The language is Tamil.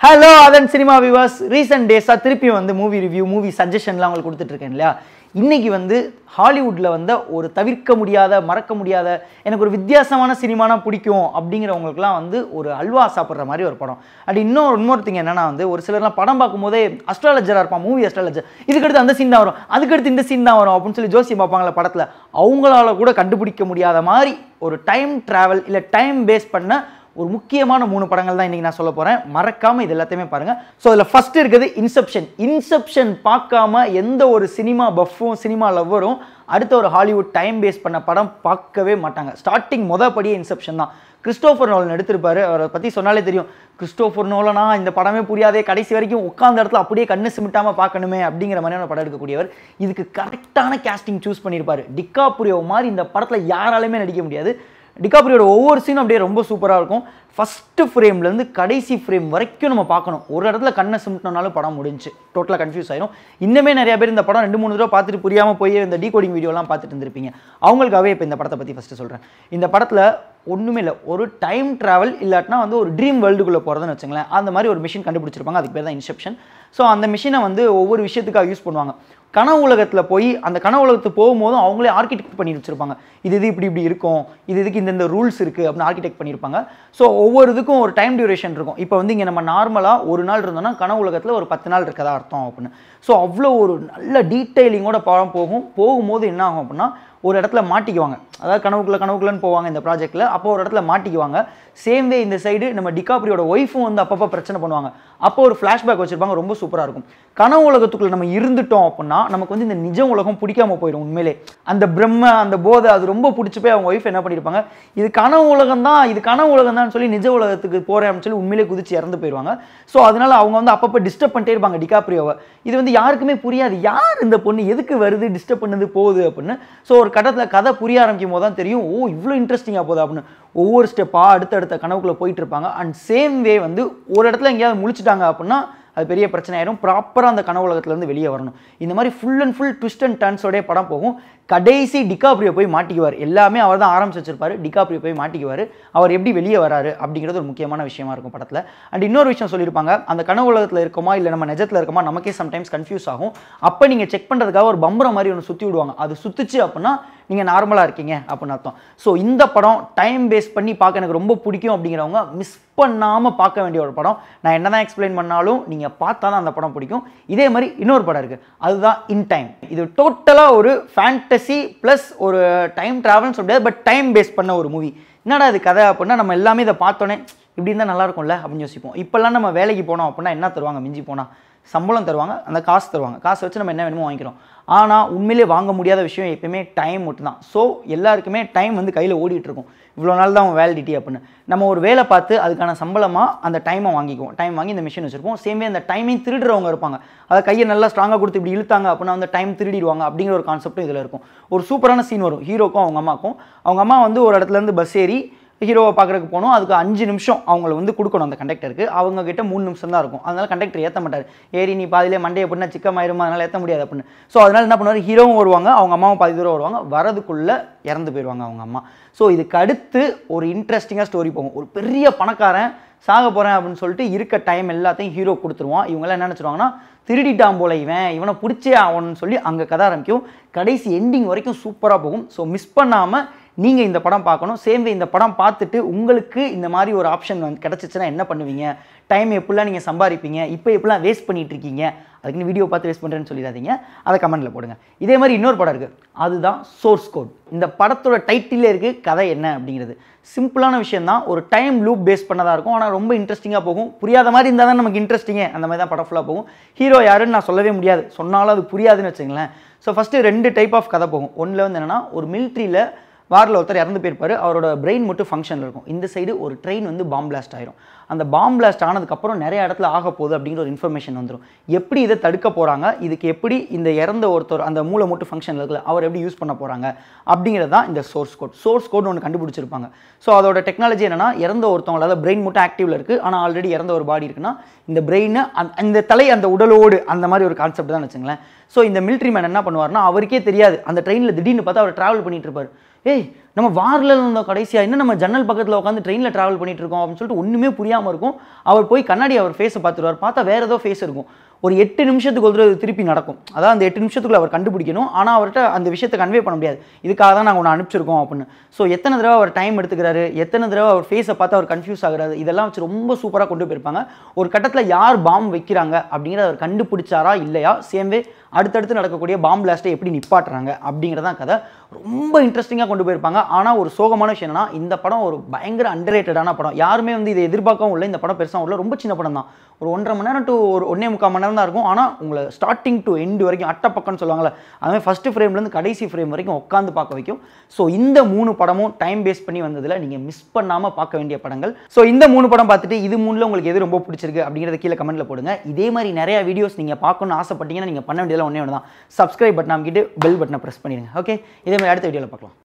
ஹலோ அதன் சினிமா வியூவர்ஸ் ரீசெண்ட் டேஸாக திருப்பி வந்து மூவி ரிவ்யூ மூவி சஜஷன்லாம் உங்களுக்கு கொடுத்துட்ருக்கேன் இல்லையா இன்னைக்கு வந்து ஹாலிவுட்டில் வந்த ஒரு தவிர்க்க முடியாத மறக்க முடியாத எனக்கு ஒரு வித்தியாசமான சினிமானா பிடிக்கும் அப்படிங்கிறவங்களுக்குலாம் வந்து ஒரு அல்வா சாப்பிட்ற மாதிரி ஒரு படம் அப்படி இன்னொரு இன்னொரு திங் என்னன்னா வந்து ஒரு சிலர்லாம் படம் பார்க்கும்போதே அஸ்ட்ராலஜராக இருப்பான் மூவி அஸ்ட்ராலஜர் இதுக்கடுத்து அந்த சீன் தான் வரும் அதுக்கடுத்து இந்த சீன் தான் வரும் அப்படின்னு சொல்லி ஜோசியம் பார்ப்பாங்களே படத்தில் அவங்களால கூட கண்டுபிடிக்க முடியாத மாதிரி ஒரு டைம் ட்ராவல் இல்லை டைம் பேஸ் பண்ண ஒரு முக்கியமான மூணு படங்கள் தான் இன்றைக்கி நான் சொல்ல போகிறேன் மறக்காமல் இது எல்லாத்தையுமே பாருங்கள் ஸோ அதில் ஃபஸ்ட் இருக்குது இன்செப்ஷன் இன்செப்ஷன் பார்க்காம எந்த ஒரு சினிமா பஃப்பும் சினிமா லவ்வரும் அடுத்த ஒரு ஹாலிவுட் டைம் பேஸ் பண்ண படம் பார்க்கவே மாட்டாங்க ஸ்டார்டிங் மொதல் படியே இன்செப்ஷன் தான் கிறிஸ்டோஃபர் நோலன் எடுத்திருப்பாரு அவரை பற்றி சொன்னாலே தெரியும் கிறிஸ்டோஃபர் நோலனா இந்த படமே புரியாதே கடைசி வரைக்கும் உட்கார்ந்த இடத்துல அப்படியே கண்ணு சிமிட்டாமல் பார்க்கணுமே அப்படிங்கிற மாதிரியான படம் எடுக்கக்கூடியவர் இதுக்கு கரெக்டான கேஸ்டிங் சூஸ் பண்ணியிருப்பாரு டிக்காபுரியோ மாதிரி இந்த படத்தில் யாராலுமே நடிக்க முடியாது டிகாப்ரியோட ஒவ்வொரு சீனும் அப்படியே ரொம்ப சூப்பராக இருக்கும் ஃபஸ்ட்டு ஃப்ரேம்லேருந்து கடைசி ஃப்ரேம் வரைக்கும் நம்ம பார்க்கணும் ஒரு இடத்துல கண்ணை சிமிட்டினாலும் படம் முடிஞ்சு டோட்டலாக கன்ஃபியூஸ் ஆயிரும் இன்னுமே நிறைய பேர் இந்த படம் ரெண்டு மூணு தடவை பார்த்துட்டு புரியாமல் போய் இந்த டீகோடிங் வீடியோலாம் பார்த்துட்டு இருந்திருப்பீங்க அவங்களுக்காகவே இப்போ இந்த படத்தை பற்றி ஃபஸ்ட்டு சொல்கிறேன் இந்த படத்தில் ஒன்றுமே இல்லை ஒரு டைம் ட்ராவல் இல்லாட்டினா வந்து ஒரு ட்ரீம் வேர்ல்டுக்குள்ளே போகிறதுன்னு வச்சுங்களேன் அந்த மாதிரி ஒரு மிஷின் கண்டுபிடிச்சிருப்பாங்க அதுக்கு பேர் தான் இன்செப்ஷன் ஸோ அந்த மிஷினை வந்து ஒவ்வொரு விஷயத்துக்காக யூஸ் பண்ணுவாங்க கனவு உலகத்தில் போய் அந்த கனவு உலகத்துக்கு போகும்போதும் அவங்களே ஆர்கிடெக்ட் பண்ணி வச்சிருப்பாங்க இது இது இப்படி இப்படி இருக்கும் இது இதுக்கு இந்தந்த ரூல்ஸ் இருக்குது அப்படின்னு ஆர்கிடெக்ட் பண்ணியிருப்பாங்க ஸோ ஒவ்வொரு இதுக்கும் ஒரு டைம் டியூரேஷன் இருக்கும் இப்போ வந்து இங்கே நம்ம நார்மலாக ஒரு நாள் இருந்தோம்னா கனவு உலகத்தில் ஒரு பத்து நாள் இருக்கதா அர்த்தம் அப்படின்னு ஸோ அவ்வளோ ஒரு நல்ல டீட்டெயிலிங்கோட படம் போகும் போகும்போது என்ன ஆகும் அப்படின்னா ஒரு இடத்துல மாட்டிக்குவாங்க அதாவது கனவுக்குள்ள கனவுக்குள்ளன்னு போவாங்க இந்த ப்ராஜெக்ட்டில் அப்போ ஒரு இடத்துல மாட்டிக்குவாங்க சேம் வே இந்த சைடு நம்ம டிகாப்ரியோட ஒய்ஃபும் வந்து அப்பப்போ பிரச்சனை பண்ணுவாங்க அப்போ ஒரு ஃப்ளாஷ்பேக் வச்சிருப்பாங்க ரொம்ப சூப்பராக இருக்கும் கனவு உலகத்துக்குள்ள நம்ம இருந்துட்டோம் அப்படின்னா நமக்கு வந்து இந்த நிஜ உலகம் பிடிக்காம போயிடும் உண்மையிலே அந்த பிரம்ம அந்த போதை அது ரொம்ப பிடிச்சி போய் அவங்க ஒய்ஃப் என்ன பண்ணியிருப்பாங்க இது கனவு உலகம் தான் இது கனவு உலகம் தான் சொல்லி நிஜ உலகத்துக்கு போகிறேன் அப்படின்னு சொல்லி உண்மையிலே குதிச்சு இறந்து போயிடுவாங்க ஸோ அதனால அவங்க வந்து அப்பப்போ டிஸ்டர்ப் பண்ணிட்டே இருப்பாங்க டிகாப்ரியோவை இது வந்து யாருக்குமே புரியாது யார் இந்த பொண்ணு எதுக்கு வருது டிஸ்டர்ப் பண்ணுது போகுது அப்படின்னு ஸோ ஒரு கட்டத்தில் கதை புரிய ஆரம்பிக்கும் போது தான் தெரியும் ஓ இவ்வளோ இன்ட்ரெஸ்டிங்காக போகுது அப்படின்னு ஒவ்வொரு ஸ்டெப்பாக அடுத்தடுத்த கனவுக்குள்ளே போயிட்டு இருப்பாங்க அண்ட் சேம் வே வந்து ஒரு இடத்துல எங்கேயாவது முழிச்சிட்டாங்க அப்படின்னா அது பெரிய பிரச்சனை ஆயிரும் ப்ராப்பராக அந்த கனவு உலகத்துலேருந்து வெளியே வரணும் இந்த மாதிரி full and full twist and டர்ன்ஸோடய படம் போகும் கடைசி டிகாப்ரியோ போய் மாட்டிக்குவார் எல்லாமே அவர் தான் ஆரம்பிச்சு வச்சிருப்பாரு டிகாப்ரியோ போய் மாட்டிக்குவார் அவர் எப்படி வெளியே வராரு அப்படிங்கிறது ஒரு முக்கியமான விஷயமா இருக்கும் படத்தில் அண்ட் இன்னொரு விஷயம் சொல்லியிருப்பாங்க அந்த கனவு உலகத்தில் இருக்கோமா இல்லை நம்ம நிஜத்தில் இருக்கோமா நமக்கே சம்டைம்ஸ் கன்ஃபியூஸ் ஆகும் அப்போ நீங்கள் செக் பண்ணுறதுக்காக ஒரு பம்பரம் மாதிரி ஒன்று சுற்றி விடுவாங்க அது சுற்றுச்சு அப்படின்னா நீங்கள் நார்மலாக இருக்கீங்க அப்படின்னு அர்த்தம் ஸோ இந்த படம் டைம் பேஸ் பண்ணி பார்க்க எனக்கு ரொம்ப பிடிக்கும் அப்படிங்கிறவங்க மிஸ் பண்ணாமல் பார்க்க வேண்டிய ஒரு படம் நான் என்ன தான் எக்ஸ்பிளைன் பண்ணாலும் நீங்கள் பார்த்தா தான் அந்த படம் பிடிக்கும் இதே மாதிரி இன்னொரு படம் இருக்குது அதுதான் இன் டைம் இது டோட்டலாக ஒரு ஃபேண்டசி ப்ளஸ் ஒரு டைம் ட்ராவல்னு சொல்ல முடியாது பட் டைம் பேஸ் பண்ண ஒரு மூவி என்னடா இது கதை அப்படின்னா நம்ம எல்லாமே இதை பார்த்தோன்னே இப்படி இருந்தால் நல்லா இருக்கும்ல அப்படின்னு யோசிப்போம் இப்போல்லாம் நம்ம வேலைக்கு போனோம் அப்படின்னா என்ன தருவாங்க மிஞ்சி போனால் சம்பளம் தருவாங்க அந்த காசு தருவாங்க காசு வச்சு நம்ம என்ன வேணுமோ வாங்கிக்கிறோம் ஆனால் உண்மையிலே வாங்க முடியாத விஷயம் எப்பயுமே டைம் மட்டும்தான் ஸோ எல்லாருக்குமே டைம் வந்து கையில் ஓடிட்டு இருக்கும் இவ்வளோ நாள் தான் வேலிடிட்டி அப்படின்னு நம்ம ஒரு வேலை பார்த்து அதுக்கான சம்பளமாக அந்த டைமை வாங்கிக்குவோம் டைம் வாங்கி இந்த மிஷின் வச்சுருப்போம் சேமே அந்த டைமையும் திருடுறவங்க இருப்பாங்க அதை கையை நல்லா ஸ்ட்ராங்காக கொடுத்து இப்படி இழுத்தாங்க அப்படின்னா அந்த டைம் திருடிடுவாங்க அப்படிங்கிற ஒரு கான்செப்ட்டும் இதில் இருக்கும் ஒரு சூப்பரான சீன் வரும் ஹீரோக்கும் அவங்க அம்மாக்கும் அவங்க அம்மா வந்து ஒரு இடத்துலேருந்து பஸ் ஏறி ஹீரோவை பார்க்குறதுக்கு போனோம் அதுக்கு அஞ்சு நிமிஷம் அவங்கள வந்து கொடுக்கணும் அந்த கண்டக்டருக்கு அவங்க கிட்ட மூணு நிமிஷம் தான் இருக்கும் அதனால கண்டக்டர் ஏற்ற மாட்டார் ஏறி நீ பாதியிலே மண்டே அப்படின்னா சிக்கமாயிருமா அதனால ஏற்ற முடியாது அப்படின்னு ஸோ அதனால என்ன பண்ணுவார் ஹீரோவும் வருவாங்க அவங்க அம்மாவும் பாதி தூரம் வருவாங்க வரதுக்குள்ளே இறந்து போயிடுவாங்க அவங்க அம்மா ஸோ இதுக்கு அடுத்து ஒரு இன்ட்ரெஸ்டிங்காக ஸ்டோரி போகும் ஒரு பெரிய பணக்காரன் சாக போகிறேன் அப்படின்னு சொல்லிட்டு இருக்க டைம் எல்லாத்தையும் ஹீரோ கொடுத்துருவான் இவங்கெல்லாம் என்ன நினச்சிருவாங்கன்னா திருடிட்டான் போல இவன் இவனை பிடிச்சே ஆகணும்னு சொல்லி அங்கே கதை ஆரம்பிக்கும் கடைசி எண்டிங் வரைக்கும் சூப்பராக போகும் ஸோ மிஸ் பண்ணாமல் நீங்கள் இந்த படம் பார்க்கணும் சேம் இந்த படம் பார்த்துட்டு உங்களுக்கு இந்த மாதிரி ஒரு ஆப்ஷன் வந்து கிடச்சிச்சுன்னா என்ன பண்ணுவீங்க டைம் எப்படிலாம் நீங்கள் சம்பாதிப்பீங்க இப்போ எப்படிலாம் வேஸ்ட் பண்ணிட்டு இருக்கீங்க அதுக்குன்னு வீடியோ பார்த்து வேஸ்ட் பண்ணுறேன்னு சொல்லிடாதீங்க அதை கமெண்ட்டில் போடுங்க இதே மாதிரி இன்னொரு படம் இருக்குது அதுதான் சோர்ஸ் கோட் இந்த படத்தோட டைட்டிலே இருக்குது கதை என்ன அப்படிங்கிறது சிம்பிளான விஷயம் தான் ஒரு டைம் லூப் பேஸ் பண்ணதாக இருக்கும் ஆனால் ரொம்ப இன்ட்ரெஸ்டிங்காக போகும் புரியாத மாதிரி இருந்தால் தான் நமக்கு இன்ட்ரெஸ்டிங்கே அந்த மாதிரி தான் படம் ஃபுல்லாக போகும் ஹீரோ யாருன்னு நான் சொல்லவே முடியாது சொன்னாலும் அது புரியாதுன்னு வச்சுங்களேன் ஸோ ஃபஸ்ட்டு ரெண்டு டைப் ஆஃப் கதை போகும் ஒன்றில் வந்து என்னென்னா ஒரு மிலிட்ரியில் வாரில் ஒருத்தர் இறந்து போயிருப்பார் அவரோட பிரெயின் மட்டும் ஃபங்க்ஷனில் இருக்கும் இந்த சைடு ஒரு ட்ரெயின் வந்து பாம் பிளாஸ்ட் ஆயிரும் அந்த பாம் பிளாஸ்ட் ஆனதுக்கப்புறம் நிறைய இடத்துல ஆக போகுது அப்படிங்கிற ஒரு இன்ஃபர்மேஷன் வந்துடும் எப்படி இதை தடுக்க போகிறாங்க இதுக்கு எப்படி இந்த இறந்த ஒருத்தர் அந்த மூளை மட்டும் ஃபங்க்ஷனில் இருக்குல்ல அவர் எப்படி யூஸ் பண்ண போகிறாங்க அப்படிங்கிறது தான் இந்த சோர்ஸ் கோட் சோர்ஸ் கோட் ஒன்று கண்டுபிடிச்சிருப்பாங்க ஸோ அதோட டெக்னாலஜி என்னன்னா இறந்த ஒருத்தவங்கள அதாவது பிரெயின் மட்டும் ஆக்டிவில் இருக்குது ஆனால் ஆல்ரெடி இறந்த ஒரு பாடி இருக்குன்னா இந்த பிரெயினை அந்த தலை அந்த உடலோடு அந்த மாதிரி ஒரு கான்செப்ட் தான் வச்சுங்களேன் ஸோ இந்த மிலிட்ரி மேன் என்ன பண்ணுவார்னா அவருக்கே தெரியாது அந்த ட்ரெயினில் திடீர்னு பார்த்தா அவர் ட்ராவல் பண்ணிட்டு இருப்பார் ஏய் நம்ம வாரில் இருந்தோம் கடைசியாக என்ன நம்ம ஜன்னல் பக்கத்தில் உட்காந்து ட்ரெயினில் ட்ராவல் பண்ணிட்டு இருக்கோம் அப்படின்னு சொல்லிட்டு ஒன்றுமே புரியாமல் இருக்கும் அவர் போய் கண்ணாடி அவர் ஃபேஸை பார்த்துருவார் பார்த்தா வேறு ஏதோ ஃபேஸ் இருக்கும் ஒரு எட்டு நிமிஷத்துக்கு ஒரு தடவை இது திருப்பி நடக்கும் அதான் அந்த எட்டு நிமிஷத்துக்குள்ள அவர் கண்டுபிடிக்கணும் ஆனால் அவர்கிட்ட அந்த விஷயத்தை கன்வே பண்ண முடியாது இதுக்காக தான் நாங்கள் ஒன்று அனுப்பிச்சிருக்கோம் அப்படின்னு ஸோ எத்தனை தடவை அவர் டைம் எடுத்துக்கிறாரு எத்தனை தடவை அவர் ஃபேஸை பார்த்து அவர் கன்ஃபியூஸ் ஆகுறாரு இதெல்லாம் வச்சு ரொம்ப சூப்பராக கொண்டு போயிருப்பாங்க ஒரு கட்டத்தில் யார் பாம் வைக்கிறாங்க அப்படிங்கிறத அவர் கண்டுபிடிச்சாரா இல்லையா சேம்வே அடுத்தடுத்து நடக்கக்கூடிய பாம் பிளாஸ்ட்டை எப்படி நிப்பாட்டுறாங்க அப்படிங்கிறதான் கதை ரொம்ப இன்ட்ரெஸ்டிங்காக கொண்டு போயிருப்பாங்க ஆனால் ஒரு சோகமான விஷயம் என்னன்னா இந்த படம் ஒரு பயங்கர அண்டர்ரேட்டடான படம் யாருமே வந்து இதை எதிர்பார்க்கவும் இல்லை இந்த படம் பெருசாக உள்ள ரொம்ப சின்ன படம் தான் ஒரு ஒன்றரை மணி நேரம் டு ஒரு ஒன்றே முக்கால் மணி நேரம் தான் இருக்கும் ஆனால் உங்களை ஸ்டார்டிங் டு எண்டு வரைக்கும் அட்டை பக்கம்னு சொல்லுவாங்கல்ல அதுமாதிரி ஃபஸ்ட்டு ஃப்ரேம்லேருந்து கடைசி ஃப்ரேம் வரைக்கும் உட்காந்து பார்க்க வைக்கும் ஸோ இந்த மூணு படமும் டைம் பேஸ் பண்ணி வந்ததில் நீங்கள் மிஸ் பண்ணாமல் பார்க்க வேண்டிய படங்கள் ஸோ இந்த மூணு படம் பார்த்துட்டு இது மூணில் உங்களுக்கு எது ரொம்ப பிடிச்சிருக்கு அப்படிங்கிறத கீழே கமெண்ட்டில் போடுங்க இதே மாதிரி நிறைய வீடியோஸ் நீங்கள் பார்க்கணும்னு ஆசைப்பட்டீங்கன்னா நீங்கள் பண்ண வேண்டியதெல்லாம் ஒன்றே ஒன்று தான் சப்ஸ்கிரைப் பட்டன் அமைக்கிட்டு பெல் பட்டனை ப்ரெஸ் பண்ணிடுங்க ஓகே இதே மாதிரி அடுத்த வீடியோவில் பார்க்கலாம்